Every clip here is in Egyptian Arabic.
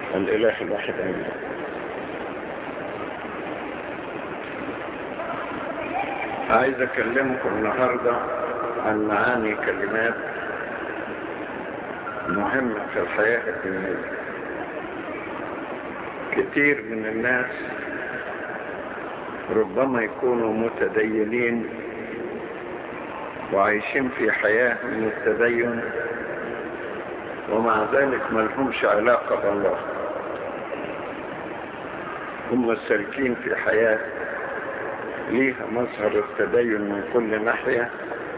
الإله الواحد أمين عايز أكلمكم النهاردة عن معاني كلمات مهمة في الحياة الدنيوية كتير من الناس ربما يكونوا متدينين وعايشين في حياة من التدين ومع ذلك ما لهمش علاقة بالله هم سالكين في حياة ليها مظهر التدين من كل ناحية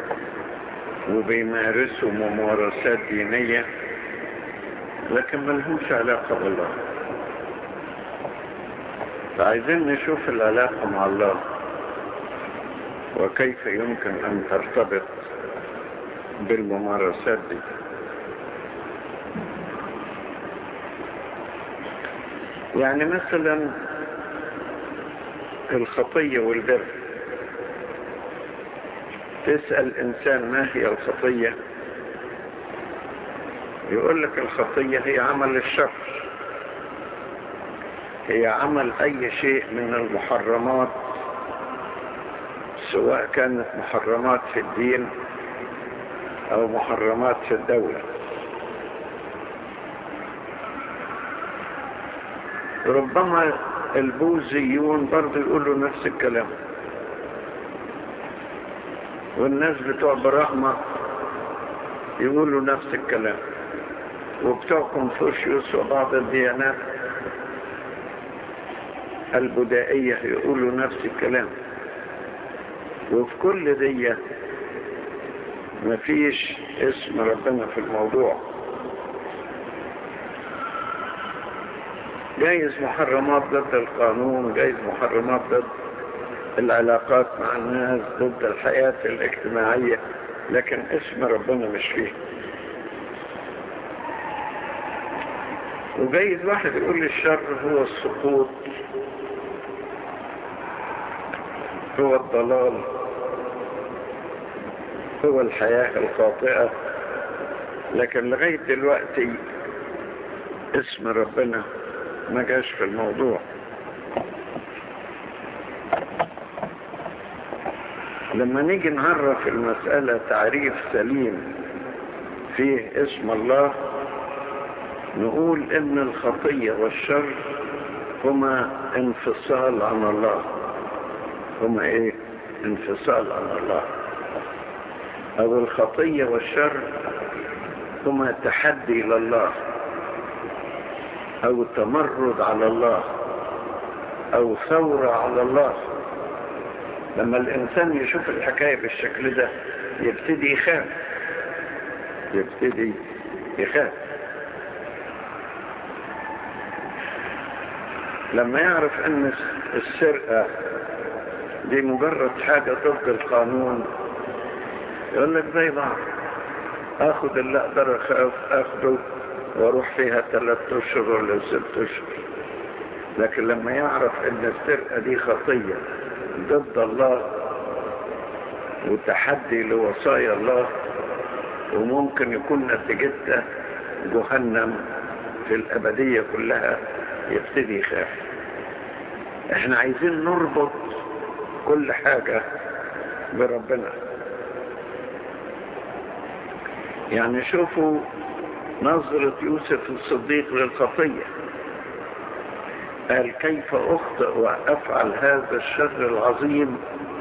وبيمارسوا ممارسات دينية لكن ما لهمش علاقة بالله فعايزين نشوف العلاقة مع الله وكيف يمكن أن ترتبط بالممارسات دي يعني مثلا الخطية والبر تسأل إنسان ما هي الخطية يقول لك الخطية هي عمل الشر هي عمل أي شيء من المحرمات سواء كانت محرمات في الدين أو محرمات في الدولة ربما البوذيون برضه يقولوا نفس الكلام والناس بتوع برحمة يقولوا نفس الكلام وبتوع كونفوشيوس وبعض الديانات البدائية يقولوا نفس الكلام وفي كل دي مفيش اسم ربنا في الموضوع جايز محرمات ضد القانون جايز محرمات ضد العلاقات مع الناس ضد الحياة الاجتماعية لكن اسم ربنا مش فيه وجايز واحد يقول الشر هو السقوط هو الضلال هو الحياة الخاطئة لكن لغاية دلوقتي اسم ربنا ما جاش في الموضوع لما نيجي نعرف المسألة تعريف سليم فيه اسم الله نقول ان الخطية والشر هما انفصال عن الله هما ايه انفصال عن الله او الخطية والشر هما تحدي لله او تمرد على الله او ثورة على الله لما الانسان يشوف الحكاية بالشكل ده يبتدي يخاف يبتدي يخاف لما يعرف ان السرقة دي مجرد حاجة ضد القانون يقول لك زي بعض اخد اللي اقدر اخده واروح فيها ثلاث اشهر ولا ست اشهر لكن لما يعرف ان السرقة دي خطية ضد الله وتحدي لوصايا الله وممكن يكون نتيجتها جهنم في الابدية كلها يبتدي يخاف احنا عايزين نربط كل حاجة بربنا يعني شوفوا نظرة يوسف الصديق للخطية قال كيف أخطئ وأفعل هذا الشر العظيم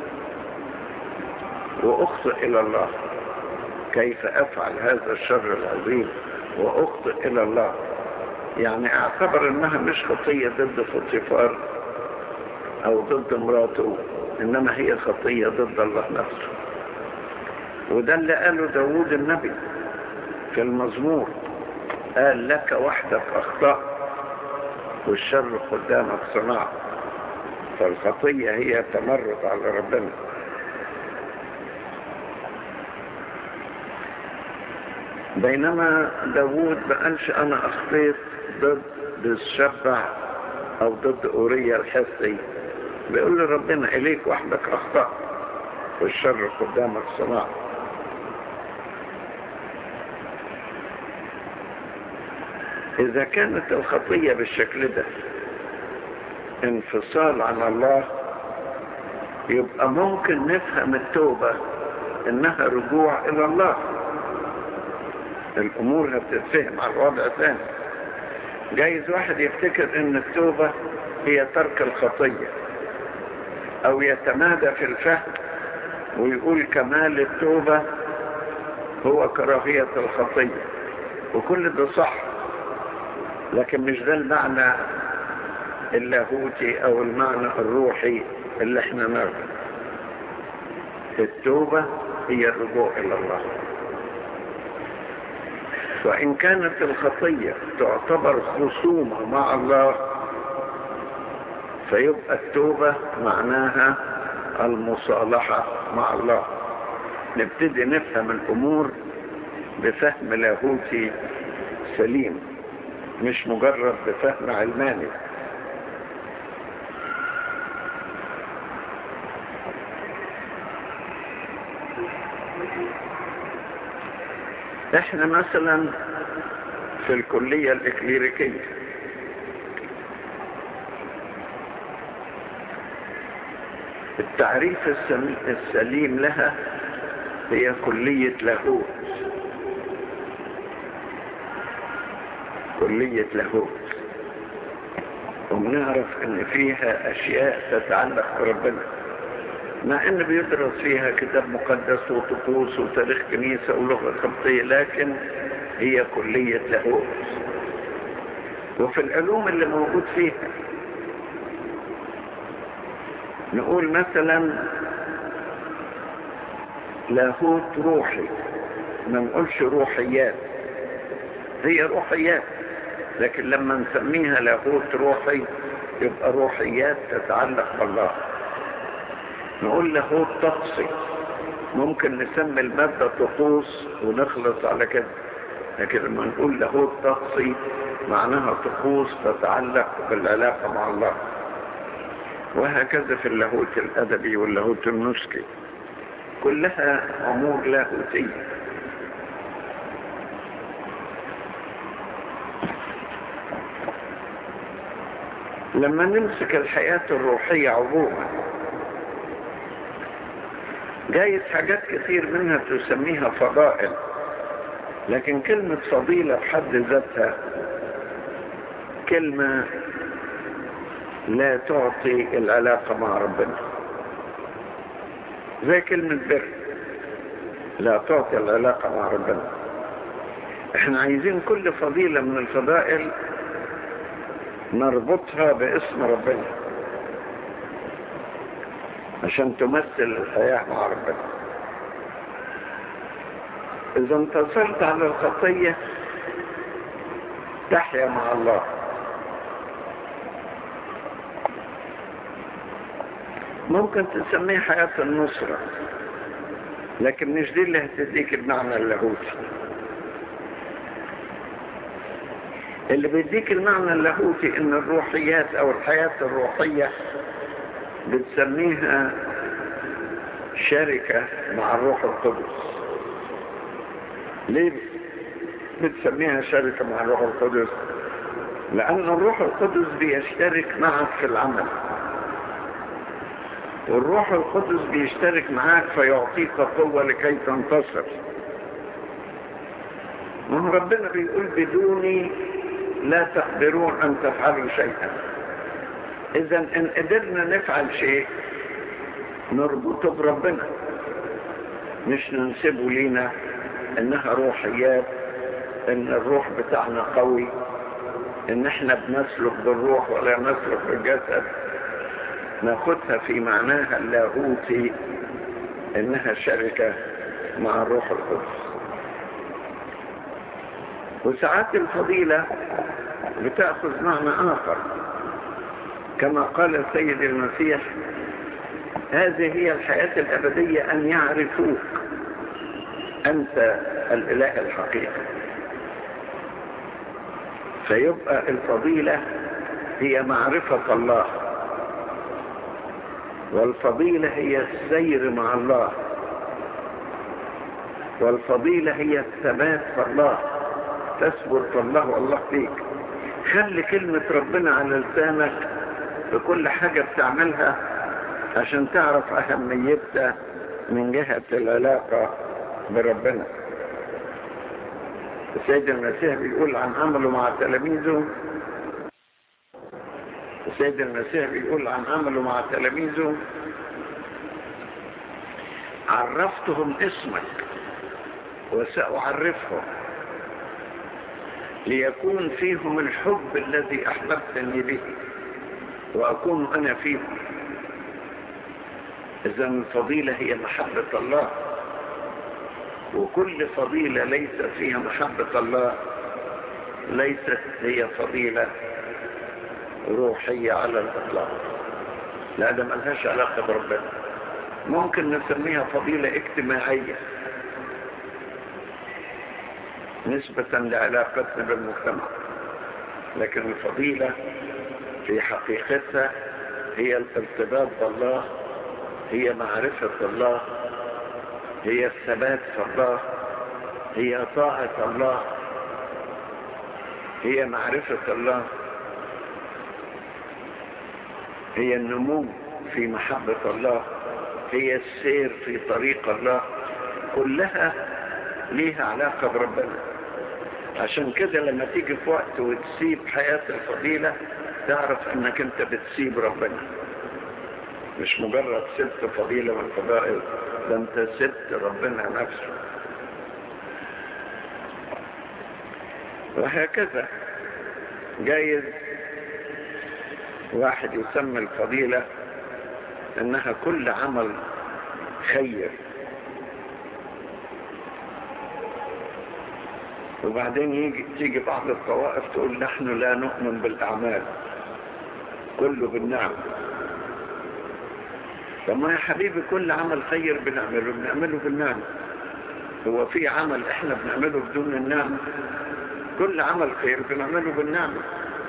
وأخطئ إلى الله كيف أفعل هذا الشر العظيم وأخطئ إلى الله يعني اعتبر انها مش خطية ضد فوتيفار او ضد مراته انما هي خطية ضد الله نفسه وده اللي قاله داود النبي في المزمور قال لك وحدك اخطأ والشر قدامك صناعة فالخطية هي تمرد على ربنا بينما داود ما قالش انا اخطيت ضد الشبع او ضد اوريا الحسي بيقول لربنا اليك وحدك اخطأ والشر قدامك صناعة إذا كانت الخطية بالشكل ده انفصال عن الله يبقى ممكن نفهم التوبة انها رجوع الى الله الامور هتتفهم على الوضع ثاني جايز واحد يفتكر ان التوبة هي ترك الخطية او يتمادى في الفهم ويقول كمال التوبة هو كراهية الخطية وكل ده صح لكن مش ده المعنى اللاهوتي او المعنى الروحي اللي احنا نرجو التوبة هي الرجوع الى الله وان كانت الخطية تعتبر خصومة مع الله فيبقى التوبة معناها المصالحة مع الله نبتدي نفهم الامور بفهم لاهوتي سليم مش مجرد بفهم علماني احنا مثلا في الكلية الاكليريكية التعريف السليم لها هي كلية لاهوت كلية لاهوت وبنعرف ان فيها اشياء تتعلق بربنا مع ان بيدرس فيها كتاب مقدس وطقوس وتاريخ كنيسة ولغة خطية لكن هي كلية لاهوت وفي العلوم اللي موجود فيها نقول مثلا لاهوت روحي ما نقولش روحيات هي روحيات لكن لما نسميها لاهوت روحي يبقى روحيات تتعلق بالله نقول لاهوت طقسي ممكن نسمي المادة طقوس ونخلص على كده لكن لما نقول لاهوت طقسي معناها طقوس تتعلق بالعلاقة مع الله وهكذا في اللاهوت الأدبي واللاهوت النسكي كلها أمور لاهوتية لما نمسك الحياة الروحية عموما جايز حاجات كثير منها تسميها فضائل لكن كلمة فضيلة بحد ذاتها كلمة لا تعطي العلاقة مع ربنا زي كلمة بر لا تعطي العلاقة مع ربنا احنا عايزين كل فضيلة من الفضائل نربطها باسم ربنا عشان تمثل الحياة مع ربنا إذا انتصرت على الخطية تحيا مع الله ممكن تسميه حياة النصرة لكن مش دي اللي هتديك المعنى اللاهوتي اللي بيديك المعنى اللاهوتي ان الروحيات او الحياة الروحية بتسميها شركة مع الروح القدس ليه بتسميها شركة مع الروح القدس لأن الروح القدس بيشترك معك في العمل والروح القدس بيشترك معك فيعطيك قوة لكي تنتصر من ربنا بيقول بدوني لا تقدرون أن تفعلوا شيئا إذا إن قدرنا نفعل شيء نربطه بربنا مش ننسبه لينا إنها روحيات إن الروح بتاعنا قوي إن إحنا بنسلك بالروح ولا نسلك بالجسد ناخدها في معناها اللاهوتي إنها شركة مع الروح القدس وساعات الفضيلة بتأخذ معنى آخر كما قال السيد المسيح هذه هي الحياة الأبدية أن يعرفوك أنت الإله الحقيقي فيبقى الفضيلة هي معرفة الله والفضيلة هي السير مع الله والفضيلة هي الثبات في الله تثبت فالله الله فيك خلي كلمة ربنا على لسانك في كل حاجة بتعملها عشان تعرف أهميتها من جهة العلاقة بربنا السيد المسيح بيقول عن عمله مع تلاميذه السيد المسيح بيقول عن عمله مع تلاميذه عرفتهم اسمك وسأعرفهم ليكون فيهم الحب الذي أحببتني به وأكون أنا فيهم إذا الفضيلة هي محبة الله وكل فضيلة ليس فيها محبة الله ليست هي فضيلة روحية على الإطلاق لا ده ملهاش علاقة بربنا ممكن نسميها فضيلة اجتماعية نسبة لعلاقتنا بالمجتمع لكن الفضيلة في حقيقتها هي الارتباط بالله هي معرفة الله هي الثبات في الله هي طاعة الله هي معرفة الله هي النمو في محبة الله هي السير في طريق الله كلها ليها علاقة بربنا عشان كده لما تيجي في وقت وتسيب حياة الفضيلة تعرف انك انت بتسيب ربنا مش مجرد سبت فضيلة من الفضائل ده انت سبت ربنا نفسه وهكذا جايز واحد يسمى الفضيلة انها كل عمل خير وبعدين يجي تيجي بعض الطوائف تقول نحن لا نؤمن بالاعمال كله بالنعم طب ما يا حبيبي كل عمل خير بنعمله بنعمله بالنعمة هو في عمل احنا بنعمله بدون النعمة كل عمل خير بنعمله بالنعمة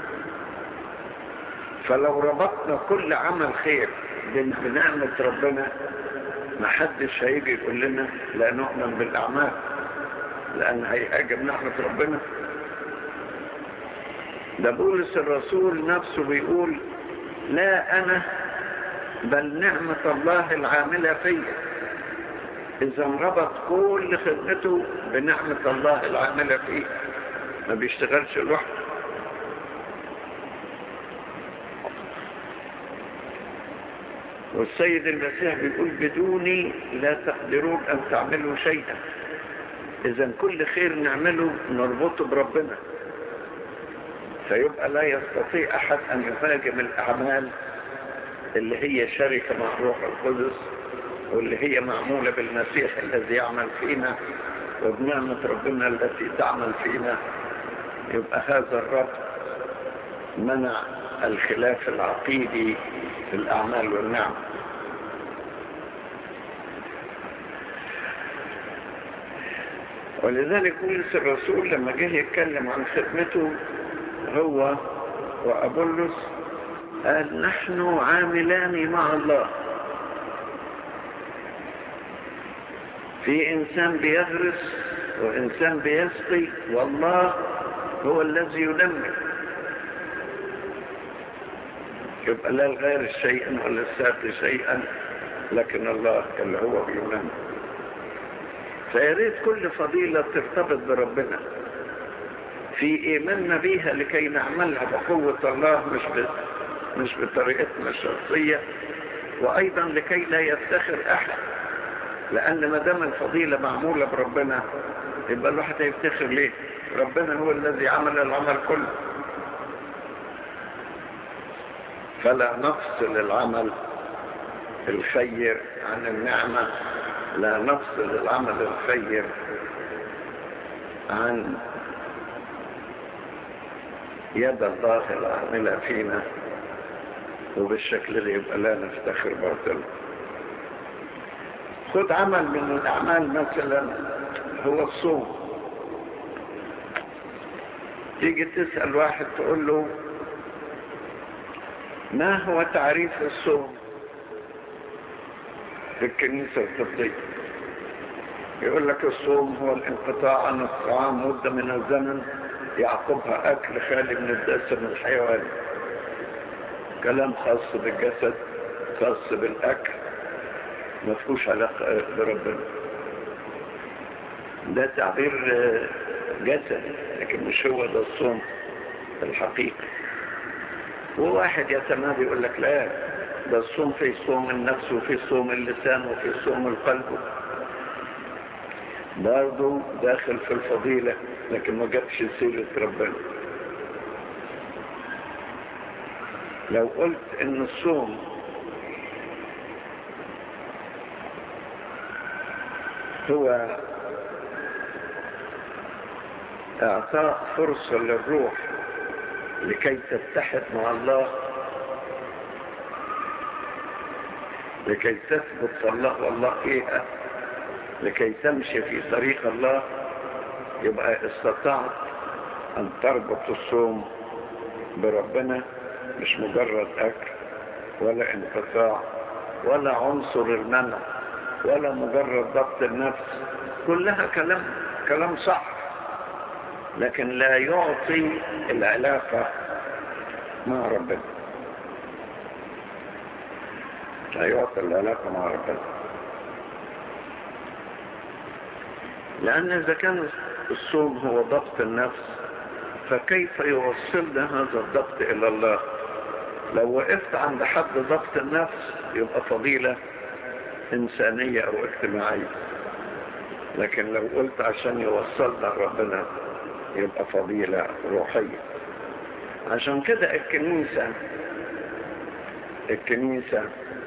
فلو ربطنا كل عمل خير بنعمة ربنا ما حدش هيجي يقول لنا لا نؤمن بالأعمال لأن هيهاجم نعمة ربنا ده بولس الرسول نفسه بيقول لا أنا بل نعمة الله العاملة فيا إذا ربط كل خدمته بنعمة الله العاملة فيه ما بيشتغلش لوحده والسيد المسيح بيقول بدوني لا تقدرون أن تعملوا شيئا إذا كل خير نعمله نربطه بربنا فيبقى لا يستطيع أحد أن يهاجم الأعمال اللي هي شركة مع روح القدس واللي هي معمولة بالمسيح الذي يعمل فينا وبنعمة ربنا التي تعمل فينا يبقى هذا الربط منع الخلاف العقيدي في الأعمال والنعم ولذلك بولس الرسول لما جه يتكلم عن خدمته هو وأبولس قال نحن عاملان مع الله في إنسان بيغرس وإنسان بيسقي والله هو الذي ينمي يبقى لا الغير شيئا ولا الساقي شيئا لكن الله اللي هو بينمي فياريت كل فضيلة ترتبط بربنا في إيماننا بيها لكي نعملها بقوة الله مش بس مش بطريقتنا الشخصية وأيضا لكي لا يفتخر أحد لأن ما دام الفضيلة معمولة بربنا يبقى الواحد هيفتخر ليه ربنا هو الذي عمل العمل كله فلا نفصل العمل الخير عن النعمة لا نفصل العمل الخير عن يد الله العاملة فينا وبالشكل اللي يبقى لا نفتخر باطل خد عمل من الأعمال مثلا هو الصوم تيجي تسأل واحد تقول له ما هو تعريف الصوم في الكنيسة القبطية يقول لك الصوم هو الانقطاع عن الطعام مدة من الزمن يعقبها أكل خالي من الدسم الحيواني كلام خاص بالجسد خاص بالأكل ما فيهوش علاقة بربنا ده تعبير جسدي لكن مش هو ده الصوم الحقيقي وواحد يتمادى يقول لك لا ده الصوم في صوم النفس وفي صوم اللسان وفي صوم القلب برضه داخل في الفضيلة لكن ما جابش سيرة ربنا لو قلت ان الصوم هو اعطاء فرصة للروح لكي تتحد مع الله لكي تثبت في الله والله فيها لكي تمشي في طريق الله يبقى استطعت ان تربط الصوم بربنا مش مجرد اكل ولا انقطاع ولا عنصر المنع ولا مجرد ضبط النفس كلها كلام كلام صح لكن لا يعطي العلاقة مع ربنا لا يعطي العلاقة مع ربنا لأن إذا كان الصوم هو ضبط النفس فكيف يوصلنا هذا الضبط إلى الله لو وقفت عند حد ضبط النفس يبقى فضيلة إنسانية أو اجتماعية لكن لو قلت عشان يوصلنا ربنا يبقى فضيلة روحية عشان كده الكنيسة الكنيسة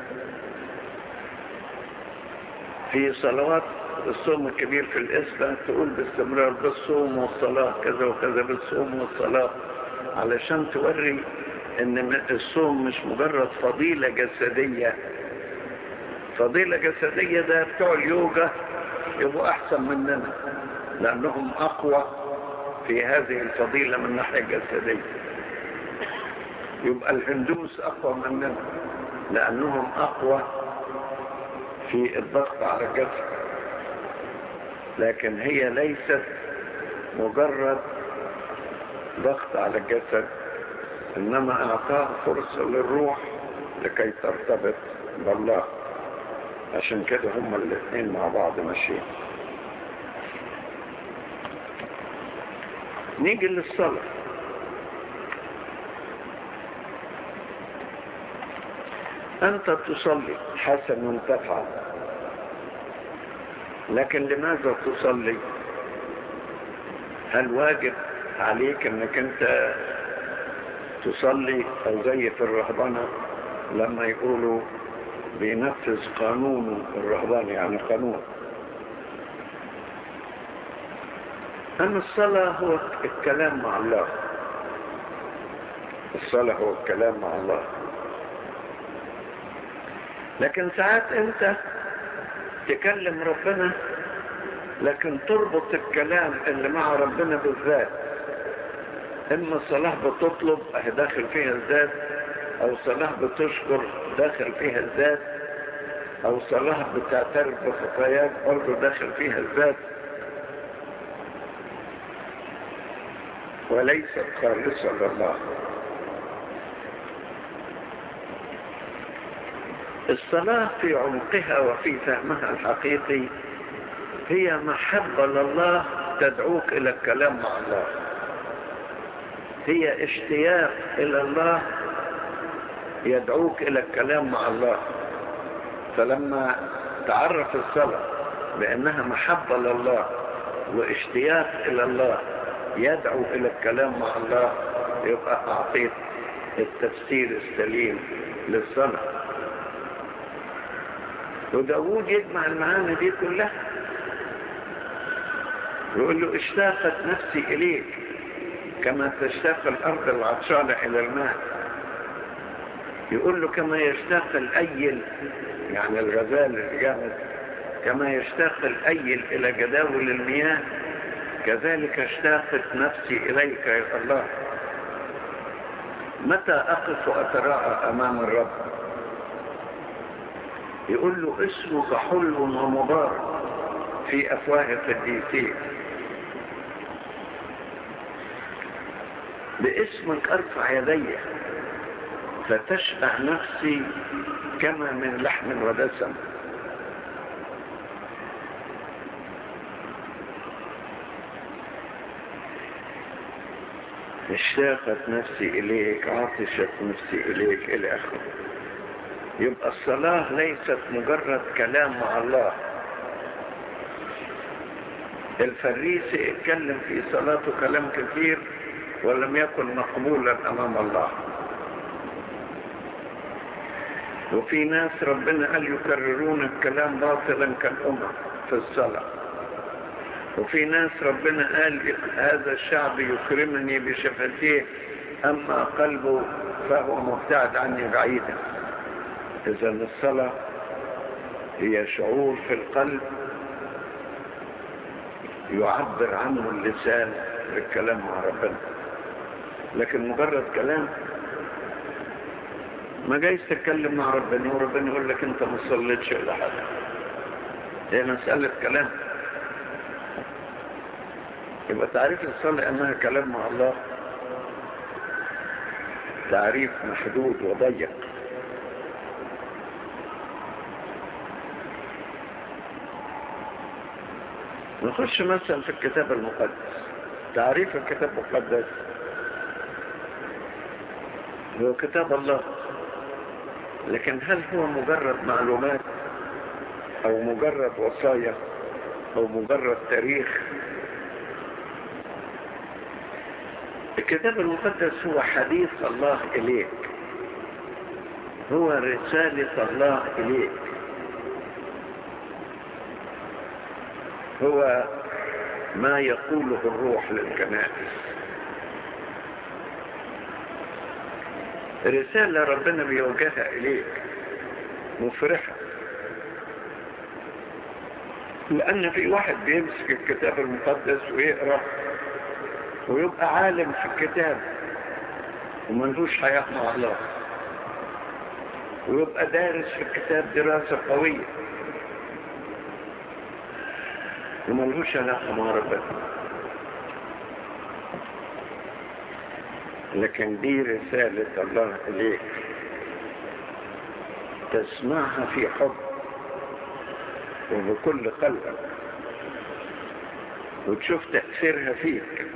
في صلوات الصوم الكبير في الإسلام تقول باستمرار بالصوم والصلاة كذا وكذا بالصوم والصلاة علشان توري ان الصوم مش مجرد فضيلة جسدية فضيلة جسدية ده بتوع اليوجا يبقوا احسن مننا لانهم اقوى في هذه الفضيلة من الناحية الجسدية يبقى الهندوس اقوى مننا لانهم اقوى في الضغط على الجسد لكن هي ليست مجرد ضغط على الجسد انما اعطاه فرصة للروح لكي ترتبط بالله عشان كده هما الاثنين مع بعض ماشيين نيجي للصلاة أنت تصلي حسن تفعل لكن لماذا تصلي هل واجب عليك انك انت تصلي او زي في الرهبنة لما يقولوا بينفذ قانون الرهبان يعني قانون أما الصلاة هو الكلام مع الله الصلاة هو الكلام مع الله لكن ساعات انت تكلم ربنا لكن تربط الكلام اللي مع ربنا بالذات اما صلاة بتطلب اهي داخل فيها الذات او صلاة بتشكر داخل فيها الذات او صلاة بتعترف بخطاياك برضه داخل فيها الذات وليست خالصة لله الصلاة في عمقها وفي فهمها الحقيقي هي محبة لله تدعوك إلى الكلام مع الله هي اشتياق إلى الله يدعوك إلى الكلام مع الله فلما تعرف الصلاة بأنها محبة لله واشتياق إلى الله يدعو إلى الكلام مع الله يبقى أعطيت التفسير السليم للصلاة وداود يجمع المعاني دي كلها يقول له اشتاقت نفسي إليك كما تشتاق الأرض العطشانة إلى الماء يقول له كما يشتاق الأيل يعني الغزال الجامد كما يشتاق الأيل إلى جداول المياه كذلك اشتاقت نفسي إليك يا الله متى أقف وأتراءى أمام الرب يقول له اسمك حلو ومبارك في أفواه القديسين باسمك أرفع يدي فتشبع نفسي كما من لحم ودسم اشتاقت نفسي إليك عطشت نفسي إليك إلى آخره يبقى الصلاة ليست مجرد كلام مع الله الفريسي اتكلم في صلاته كلام كثير ولم يكن مقبولا أمام الله وفي ناس ربنا قال يكررون الكلام باطلا كالأمم في الصلاة وفي ناس ربنا قال هذا الشعب يكرمني بشفتيه أما قلبه فهو مبتعد عني بعيدا إذا الصلاة هي شعور في القلب يعبر عنه اللسان بالكلام مع ربنا لكن مجرد كلام ما جايز تتكلم مع ربنا وربنا يقول لك انت ما صليتش ولا حاجه هي مساله كلام يبقى تعريف الصلاة انها كلام مع الله تعريف محدود وضيق نخش مثلا في الكتاب المقدس تعريف الكتاب المقدس هو كتاب الله لكن هل هو مجرد معلومات او مجرد وصايا او مجرد تاريخ الكتاب المقدس هو حديث الله اليك هو رسالة الله اليك هو ما يقوله الروح للكنائس رسالة ربنا بيوجهها إليك مفرحة لأن في واحد بيمسك الكتاب المقدس ويقرأ ويبقى عالم في الكتاب وملهوش حياة مع الله ويبقى دارس في الكتاب دراسة قوية وملهوش علاقة مع ربنا لكن دي رسالة الله إليك تسمعها في حب وبكل قلبك وتشوف تأثيرها فيك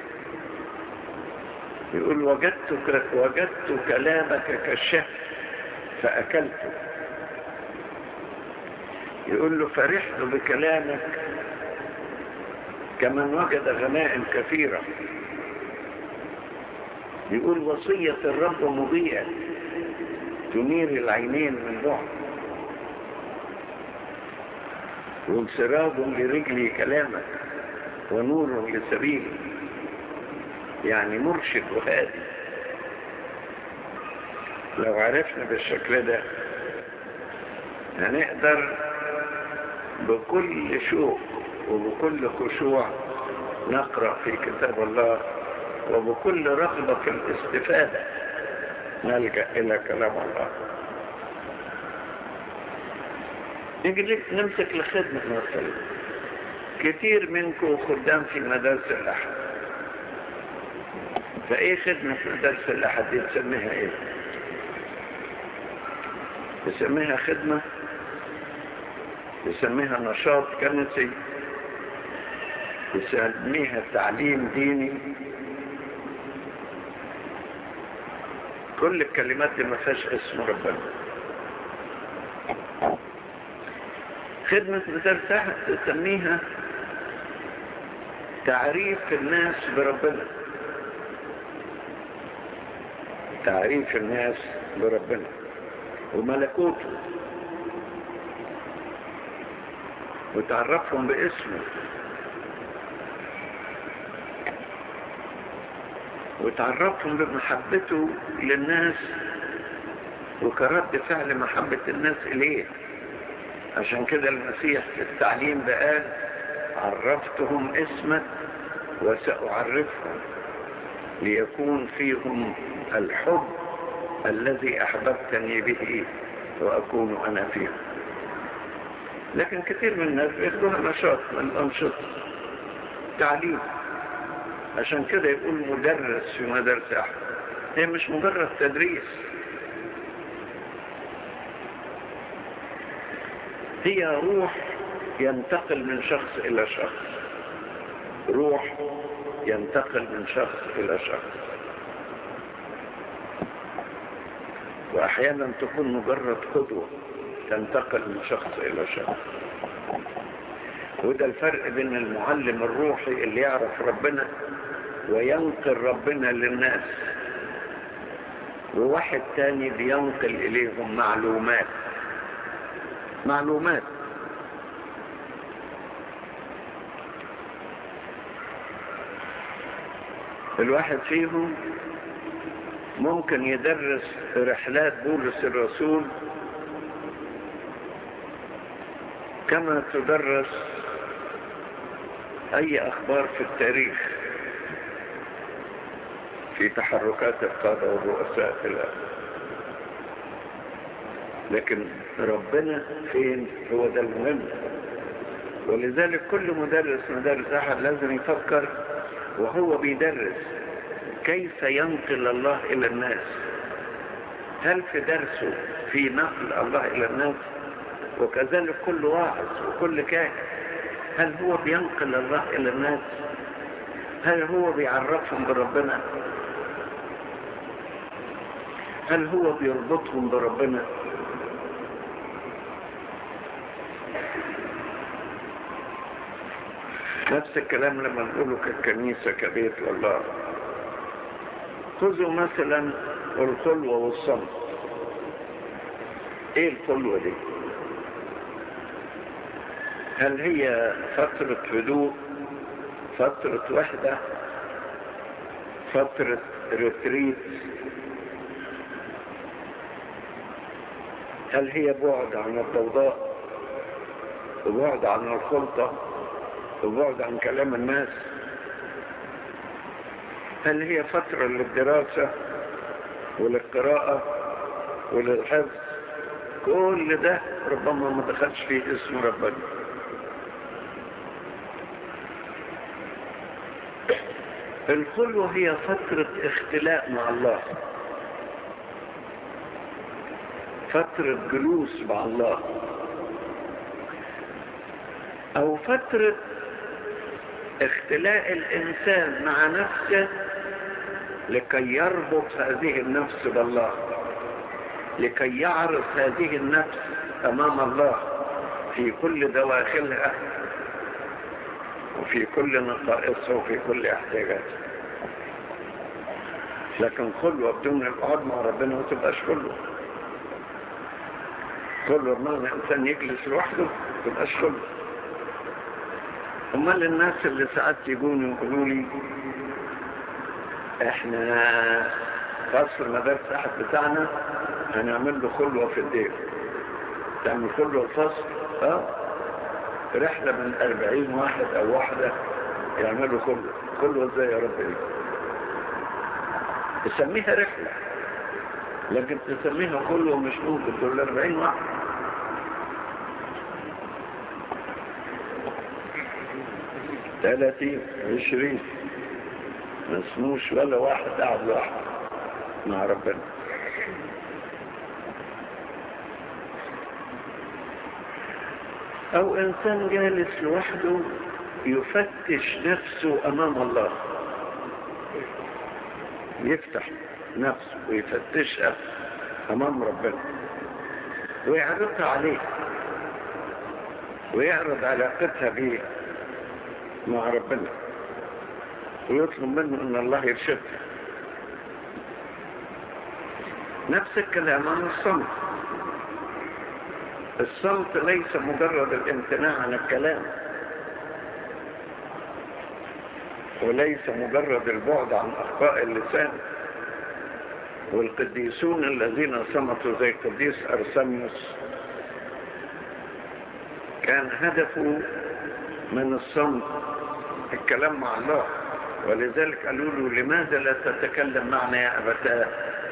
يقول وجدت وجدت كلامك كالشهد فأكلته يقول له فرحت بكلامك كمن وجد غنائم كثيرة يقول وصية الرب مضيئة تنير العينين من بعد وانسراب لرجلي كلامك ونور لسبيلي يعني مرشد وهادي لو عرفنا بالشكل ده هنقدر بكل شوق وبكل خشوع نقرأ في كتاب الله وبكل رغبة في الاستفادة نلجأ إلى كلام الله نجي نمسك لخدمة مثلا كتير منكم خدام في مدارس الأحد فإيه خدمة مدارس الأحد دي تسميها إيه؟ تسميها خدمة تسميها نشاط كنسي تسميها تعليم ديني كل الكلمات دي ما فيهاش اسم ربنا خدمة مدرسة تسميها تعريف الناس بربنا تعريف الناس بربنا وملكوته وتعرفهم باسمه وتعرفهم بمحبته للناس وكرد فعل محبة الناس إليه عشان كده المسيح في التعليم بقال عرفتهم اسمك وسأعرفهم ليكون فيهم الحب الذي أحببتني به وأكون أنا فيهم لكن كثير من الناس بياخدوها نشاط من الأنشطة تعليم عشان كده يقول مدرس في مدرسة أحد هي مش مجرد تدريس هي روح ينتقل من شخص إلى شخص روح ينتقل من شخص إلى شخص وأحيانا تكون مجرد قدوة تنتقل من شخص إلى شخص وده الفرق بين المعلم الروحي اللي يعرف ربنا وينقل ربنا للناس وواحد تاني بينقل إليهم معلومات معلومات الواحد فيهم ممكن يدرس رحلات بولس الرسول كما تدرس اي اخبار في التاريخ في تحركات القادة والرؤساء في الأرض لكن ربنا فين هو ده المهم ولذلك كل مدرس مدرس احد لازم يفكر وهو بيدرس كيف ينقل الله الى الناس هل في درسه في نقل الله الى الناس وكذلك كل واعظ وكل كاهن هل هو بينقل الله الى الناس هل هو بيعرفهم بربنا هل هو بيربطهم بربنا نفس الكلام لما نقوله كالكنيسة كبيت الله خذوا مثلا الخلوة والصمت ايه الخلوة دي هل هي فترة هدوء فترة وحدة فترة ريتريت هل هي بعد عن الضوضاء وبعد عن الخلطة وبعد عن كلام الناس هل هي فترة للدراسة وللقراءة وللحفظ كل ده ربما ما دخلش فيه اسم ربنا الخلوة هي فترة اختلاء مع الله فترة جلوس مع الله او فترة اختلاء الانسان مع نفسه لكي يربط هذه النفس بالله لكي يعرض هذه النفس امام الله في كل دواخلها وفي كل نقائصها وفي كل احتياجاتها لكن خلوة بدون القعاد مع ربنا ما تبقاش خلوة خلوة بمعنى انسان يجلس لوحده ما تبقاش خلوة امال الناس اللي ساعات يجوني يقولوا لي احنا فصل المدارس احد بتاعنا هنعمل له خلوة في الدير تعمل خلوة الفصل اه رحلة من أربعين واحد أو واحدة يعملوا خلوة خلوة ازاي يا رب ايه تسميها رحلة لكن تسميها خلوة مش ممكن تقول أربعين واحد ثلاثين عشرين ما اسموش ولا واحد قاعد لوحده مع ربنا او انسان جالس لوحده يفتش نفسه امام الله يفتح نفسه ويفتشها امام ربنا ويعرضها عليه ويعرض علاقتها بيه مع ربنا ويطلب منه ان الله يرشدها نفس الكلام عن الصمت الصمت ليس مجرد الامتناع عن الكلام وليس مجرد البعد عن اخطاء اللسان والقديسون الذين صمتوا زي القديس ارسميوس كان هدفه من الصمت الكلام مع الله ولذلك قالوا له لماذا لا تتكلم معنا يا أبتاه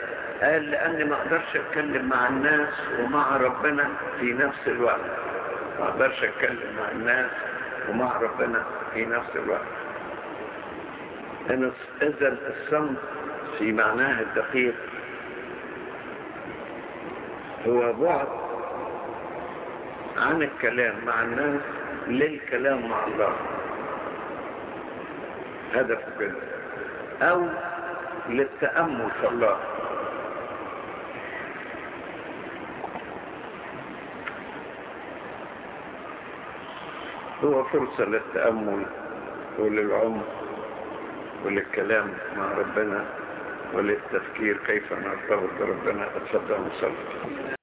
قال لأني ما أقدرش أتكلم مع الناس ومع ربنا في نفس الوقت ما اقدرش اتكلم مع الناس ومع ربنا في نفس الوقت اذا الصمت في معناه الدقيق هو بعد عن الكلام مع الناس للكلام مع الله هدف كده او للتأمل في الله هو فرصة للتأمل وللعمق وللكلام مع ربنا وللتفكير كيف نرتبط بربنا اتفضل وصلي